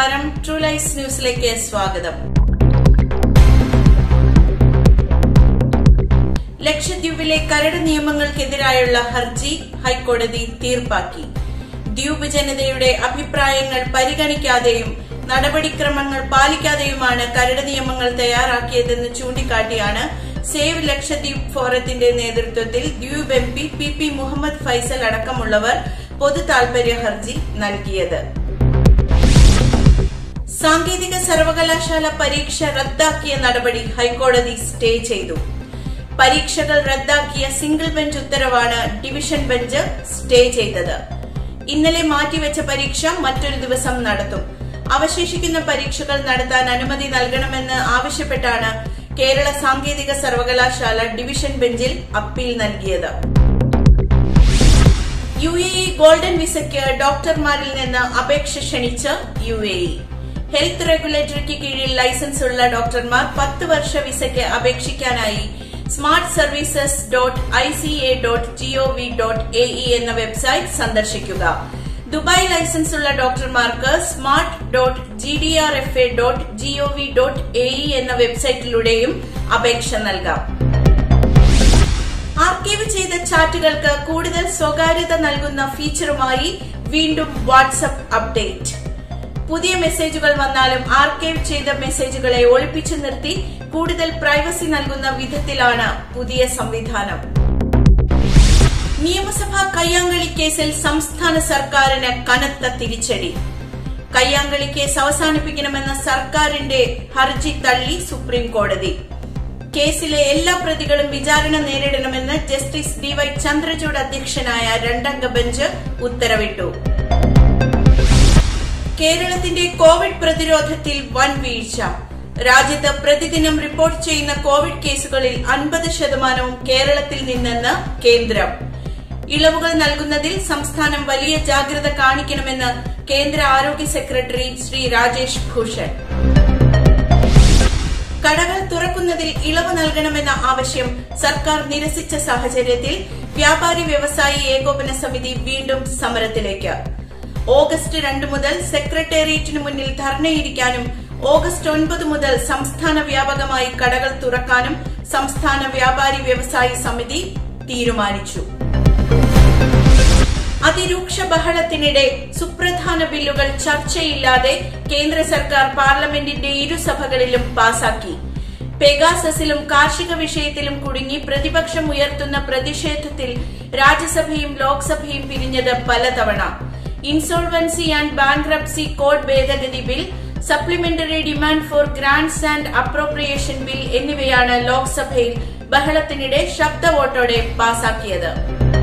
നമസ്കാരം true lies ന്യൂസിലേക്ക് സ്വാഗതം ലക്ഷദ്വീപിലെ കരട് നിയമങ്ങൾക്കെതിരായുള്ള ഹർജി ഹൈക്കോടതി തീർപ്പാക്കി ദ്വീപ് ജനതയുടെ അഭിപ്രായങ്ങൾ പരിഗണിക്കാതെയും നടപടിക്രമങ്ങൾ പാലിക്കാതെയുമാണ് കരട് നിയമങ്ങൾ തയ്യാറാക്കിയതെന്ന് ചൂണ്ടിക്കാട്ടിയാണ് സേവ് ലക്ഷദ്വീപ് ഫോറത്തിന്റെ നേതൃത്വത്തിൽ ദ്വീപ് M P P P Muhammad Faisal അടക്കമുള്ളവർ പൊതു താൽപര്യ ഹർജി നൽകിയത് സാങ്കേതിക സർവകലാശാല പരീക്ഷ റദ്ദാക്കിയ നടപടി ഹൈക്കോടതി സ്റ്റേ ചെയ്തു പരീക്ഷകൾ റദ്ദാക്കിയ സിംഗിൾ ബെഞ്ച് ഉത്തരവാണ് ഡിവിഷൻ ബെഞ്ച് സ്റ്റേ ചെയ്തത് ഇന്നലെ മാറ്റിവെച്ച പരീക്ഷ മറ്റൊരു ദിവസം നടത്തും അവശേഷിക്കുന്ന പരീക്ഷകൾ നടത്താൻ അനുമതി നൽകണമെന്ന് ആവശ്യപ്പെട്ടാണ് കേരള സാങ്കേതിക സർവകലാശാല ഡിവിഷൻ ബെഞ്ചിൽ അപ്പീൽ നൽകിയത് യു എ ഇ ഗോൾഡൻ വിസയ്ക്ക് ഡോക്ടർമാരിൽ നിന്ന് അപേക്ഷ ക്ഷണിച്ച് യു എ ഇ ഹെൽത്ത് റെഗുലേറ്ററിക്ക് കീഴിൽ ലൈസൻസ് ഉള്ള ഡോക്ടർമാർ പത്ത് വർഷ വിസയ്ക്ക് അപേക്ഷിക്കാനായി smart services dot I C A dot gov dot A E എന്ന വെബ്സൈറ്റ് സന്ദർശിക്കുക ദുബായ് ലൈസൻസ് ഉള്ള ഡോക്ടർമാർക്ക് smart dot G D R F A dot gov dot A E എന്ന വെബ്സൈറ്റിലൂടെയും അപേക്ഷ നൽകാം ആർക്കൈവ് ചെയ്ത ചാറ്റുകൾക്ക് കൂടുതൽ സ്വകാര്യത നൽകുന്ന ഫീച്ചറുമായി വീണ്ടും വാട്സ്ആപ്പ് അപ്ഡേറ്റ് പുതിയ മെസ്സേജുകൾ വന്നാലും ആർക്കൈവ് ചെയ്ത മെസ്സേജുകളെ ഒളിപ്പിച്ചു നിർത്തി കൂടുതൽ പ്രൈവസി നൽകുന്ന വിധത്തിലാണ് പുതിയ സംവിധാനം നിയമസഭാ കയ്യാങ്കളി കേസിൽ സംസ്ഥാന സർക്കാരിന് കനത്ത തിരിച്ചടി കയ്യാങ്കളി കേസ് അവസാനിപ്പിക്കണമെന്ന സർക്കാരിന്റെ ഹർജി തള്ളി സുപ്രീം കോടതി കേസിലെ എല്ലാ പ്രതികളും വിചാരണ നേരിടണമെന്ന് ജസ്റ്റിസ് ഡി വൈ ചന്ദ്രചൂഡ് അധ്യക്ഷനായ രണ്ടംഗ ബെഞ്ച് ഉത്തരവിട്ടു കേരളത്തിന്റെ കോവിഡ് പ്രതിരോധത്തിൽ വൻ വീഴ്ച രാജ്യത്ത് പ്രതിദിനം റിപ്പോർട്ട് ചെയ്യുന്ന കോവിഡ് കേസുകളിൽ അൻപത് ശതമാനവും കേരളത്തിൽ നിന്നെന്ന് കേന്ദ്രം ഇളവുകൾ നൽകുന്നതിൽ സംസ്ഥാനം വലിയ ജാഗ്രത കാണിക്കണമെന്ന് കേന്ദ്ര ആരോഗ്യ സെക്രട്ടറി ശ്രീ രാജേഷ് ഭൂഷൺ കടകൾ തുറക്കുന്നതിൽ ഇളവ് നൽകണമെന്ന ആവശ്യം സർക്കാർ നിരസിച്ച സാഹചര്യത്തിൽ വ്യാപാരി വ്യവസായി ഏകോപന സമിതി വീണ്ടും സമരത്തിലേക്ക് ഓഗസ്റ്റ് രണ്ട് മുതൽ സെക്രട്ടേറിയറ്റിന് മുന്നിൽ ധർണയിരിക്കാനും ഓഗസ്റ്റ് ഒൻപത് മുതൽ സംസ്ഥാന വ്യാപകമായി കടകൾ തുറക്കാനും സംസ്ഥാന വ്യാപാരി വ്യവസായി സമിതി തീരുമാനിച്ചു അതിരൂക്ഷ ബഹളത്തിനിടെ സുപ്രധാന ബില്ലുകൾ ചർച്ചയില്ലാതെ കേന്ദ്ര സർക്കാർ പാർലമെന്റിന്റെ ഇരുസഭകളിലും പാസാക്കി പെഗാസസിലും കാർഷിക വിഷയത്തിലും കുടുങ്ങി പ്രതിപക്ഷം ഉയർത്തുന്ന പ്രതിഷേധത്തിൽ രാജ്യസഭയും ലോക്സഭയും പിരിഞ്ഞത് പലതവണ ഇൻസോൾവൻസി ആൻഡ് ബാങ്ക്രപ്സി കോഡ് ഭേദഗതി bill supplementary demand for grants and appropriation bill എന്നിവയാണ് ലോക്സഭയിൽ ബഹളത്തിനിടെ ശബ്ദ വോട്ടോടെ പാസാക്കിയത്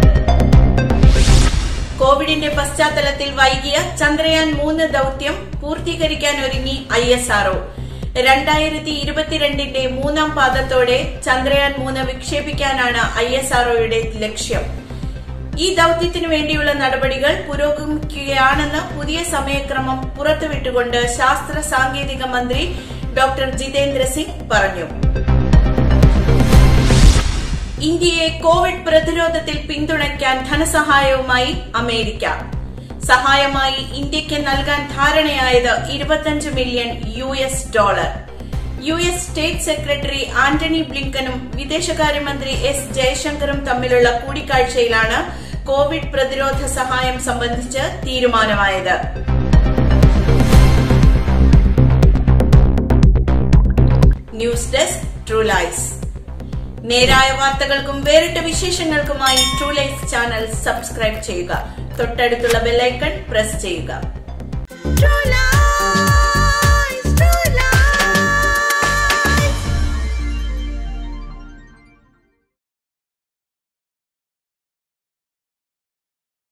കോവിഡിന്റെ പശ്ചാത്തലത്തിൽ വൈകിയ ചന്ദ്രയാൻ മൂന്ന് ദൌത്യം പൂർത്തീകരിക്കാൻ ഒരുങ്ങി ഐ എസ് ആർഒ രണ്ടായിരത്തി ഇരുപത്തിരണ്ടിന്റെ മൂന്നാം പാദത്തോടെ ചന്ദ്രയാൻ മൂന്ന് വിക്ഷേപിക്കാനാണ് ഐ എസ് ആർഒയുടെ ലക്ഷ്യം ഈ ദൌത്യത്തിനു വേണ്ടിയുള്ള നടപടികൾ പുരോഗമിക്കുകയാണെന്ന് പുതിയ സമയക്രമം പുറത്തുവിട്ടുകൊണ്ട് ശാസ്ത്ര സാങ്കേതിക മന്ത്രി ഡോക്ടർ ജിതേന്ദ്ര സിംഗ് പറഞ്ഞു ഇന്ത്യയെ കോവിഡ് പ്രതിരോധത്തിൽ പിന്തുണയ്ക്കാൻ ധനസഹായവുമായി അമേരിക്ക സഹായമായി ഇന്ത്യക്ക് നൽകാൻ ധാരണയായത് ഇരുപത്തിയഞ്ച് million U S dollar U S state secretary Antony ബ്ലിങ്കനും വിദേശകാര്യമന്ത്രി എസ് ജയശങ്കറും തമ്മിലുള്ള കൂടിക്കാഴ്ചയിലാണ് കോവിഡ് പ്രതിരോധ സഹായം സംബന്ധിച്ച് തീരുമാനമായത് ന്യൂസ് ഡെസ്ക് ട്രൂ ലൈസ് നേരായ വാർത്തകൾക്കും വേറിട്ട വിശേഷങ്ങൾക്കുമായി ട്രൂ ലൈഫ് ചാനൽ സബ്സ്ക്രൈബ് ചെയ്യുക തൊട്ടടുത്തുള്ള ബെല്ലൈക്കൺ പ്രസ് ചെയ്യുക True love.